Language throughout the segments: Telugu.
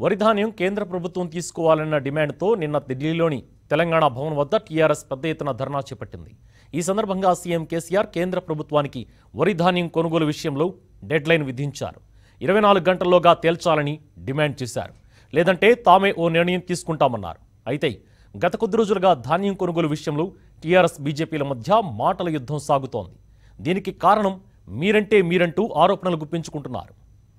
వరి ధాన్యం కేంద్ర ప్రభుత్వం తీసుకోవాలన్న డిమాండ్తో నిన్న ఢిల్లీలోని తెలంగాణ భవన్ వద్ద టీఆర్ఎస్ పెద్ద ఎత్తున ధర్నా చేపట్టింది ఈ సందర్భంగా సీఎం కేసీఆర్ కేంద్ర ప్రభుత్వానికి వరి ధాన్యం కొనుగోలు విషయంలో డెడ్లైన్ విధించారు ఇరవై నాలుగు గంటల్లోగా తేల్చాలని డిమాండ్ చేశారు లేదంటే తామే ఓ నిర్ణయం తీసుకుంటామన్నారు అయితే గత కొద్ది రోజులుగా ధాన్యం కొనుగోలు విషయంలో టీఆర్ఎస్ బీజేపీల మధ్య మాటల యుద్ధం సాగుతోంది దీనికి కారణం మీరంటే మీరంటూ ఆరోపణలు గుప్పించుకుంటున్నారు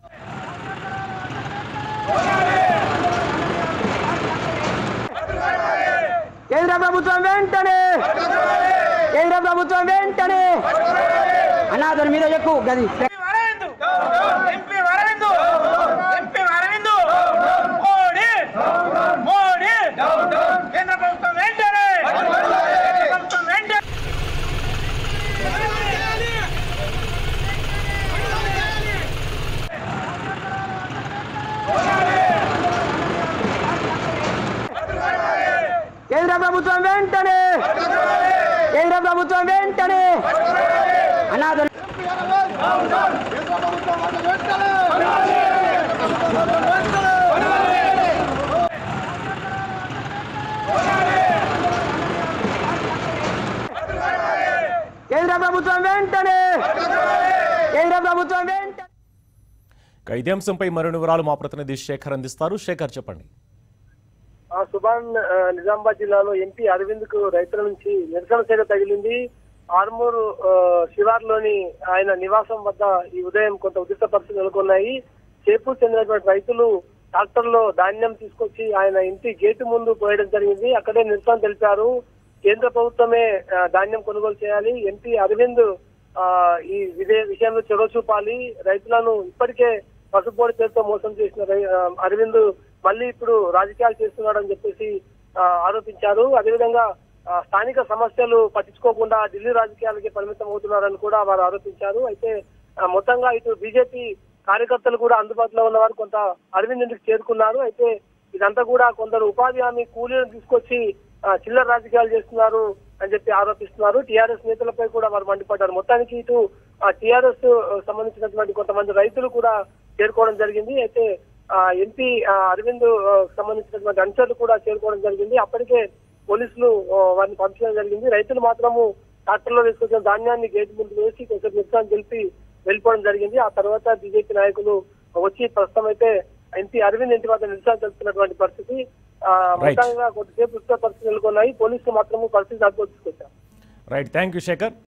కేంద్ర ప్రభుత్వం వెంటనే కేంద్ర ప్రభుత్వం వెంటనే అన్నా దాని మీద ఎక్కువ గది వరవిందు ఎంపీ వరవిందు ఎంపీ వరవిందు మోడీ మోడీ కేంద్ర ప్రభుత్వం వెంటనే కేంద్ర ప్రభుత్వం వెంటనే కేంద్ర ప్రభుత్వం వెంటనే కేంద్ర ప్రభుత్వం వెంటనే అన్నా దాని కేంద్ర ప్రభుత్వం వెంటనే కేంద్ర ప్రభుత్వం వెంటనే ఇక ఇదే అంశంపై మరిన్ని వివరాలు మా ప్రతినిధి శేఖర్ అందిస్తారు శేఖర్ చెప్పండి ఆ సుభాన్ ఆ, నిజామాబాద్ జిల్లాలో ఎంపీ అరవింద్ కు రైతుల నుంచి నిరసన సేవ తగిలింది ఆర్మూరు ఆ, శివార్లోని ఆయన నివాసం వద్ద ఈ ఉదయం కొంత ఉద్రిక్త పరిస్థితులు నెలకొన్నాయి చేపూరు చెందినటువంటి రైతులు ట్రాక్టర్లో ధాన్యం తీసుకొచ్చి ఆయన ఇంటి గేటు ముందు పోయడం జరిగింది అక్కడే నిరసన తెలిపారు కేంద్ర ప్రభుత్వమే ఆ, ధాన్యం కొనుగోలు చేయాలి ఎంపీ అరవింద్ ఆ, ఈ ఇదే విషయంలో చొరవ చూపాలి రైతులను ఇప్పటికే పసుపోడి పేరుతో మోసం చేసిన రై- ఆ, అరవింద్ మళ్ళీ ఇప్పుడు రాజకీయాలు చేస్తున్నాడని చెప్పేసి ఆ, ఆరోపించారు అదేవిధంగా ఆ, స్థానిక సమస్యలు పట్టించుకోకుండా ఢిల్లీ రాజకీయాలకి పరిమితం అవుతున్నారని కూడా వారు ఆరోపించారు అయితే ఆ, మొత్తంగా ఇటు బీజేపీ కార్యకర్తలు కూడా అందుబాటులో ఉన్నవారు కొంత అరవింద్ ఇంటికి చేరుకున్నారు అయితే ఇదంతా కూడా కొందరు ఉపాధి హామీ కూలీలను తీసుకొచ్చి ఆ, చిల్లర రాజకీయాలు చేస్తున్నారు అని చెప్పి ఆరోపిస్తున్నారు టీఆర్ఎస్ నేతలపై కూడా వారు మండిపడ్డారు మొత్తానికి ఇటు టీఆర్ఎస్ సంబంధించినటువంటి కొంతమంది రైతులు కూడా చేరుకోవడం జరిగింది అయితే ఆ, ఎంపీ ఆ, అరవింద్ ఆ, సంబంధించినటువంటి అనుచరులు కూడా చేరుకోవడం జరిగింది అప్పటికే పోలీసులు ఆ, వారిని పంపించడం జరిగింది రైతులు మాత్రము ట్రాక్టర్లో తీసుకొచ్చిన ధాన్యాన్ని గేట్ ముందు వేసి కొంచెం నిరసన తెలిపి వెళ్ళిపోవడం జరిగింది ఆ తర్వాత బీజేపీ నాయకులు వచ్చి ప్రస్తుతం అయితే ఎంపీ అరవింద్ ఇంటి వద్ద నిరసన తెలుపుతున్నటువంటి పరిస్థితి ఆ, Right. మొత్తంగా కొద్దిసేపు ఉత్సవ పరిస్థితులు నెలకొన్నాయి పోలీసులు మాత్రము పరిస్థితి అదుపు తీసుకొచ్చారు రైట్ థ్యాంక్ యూ శేఖర్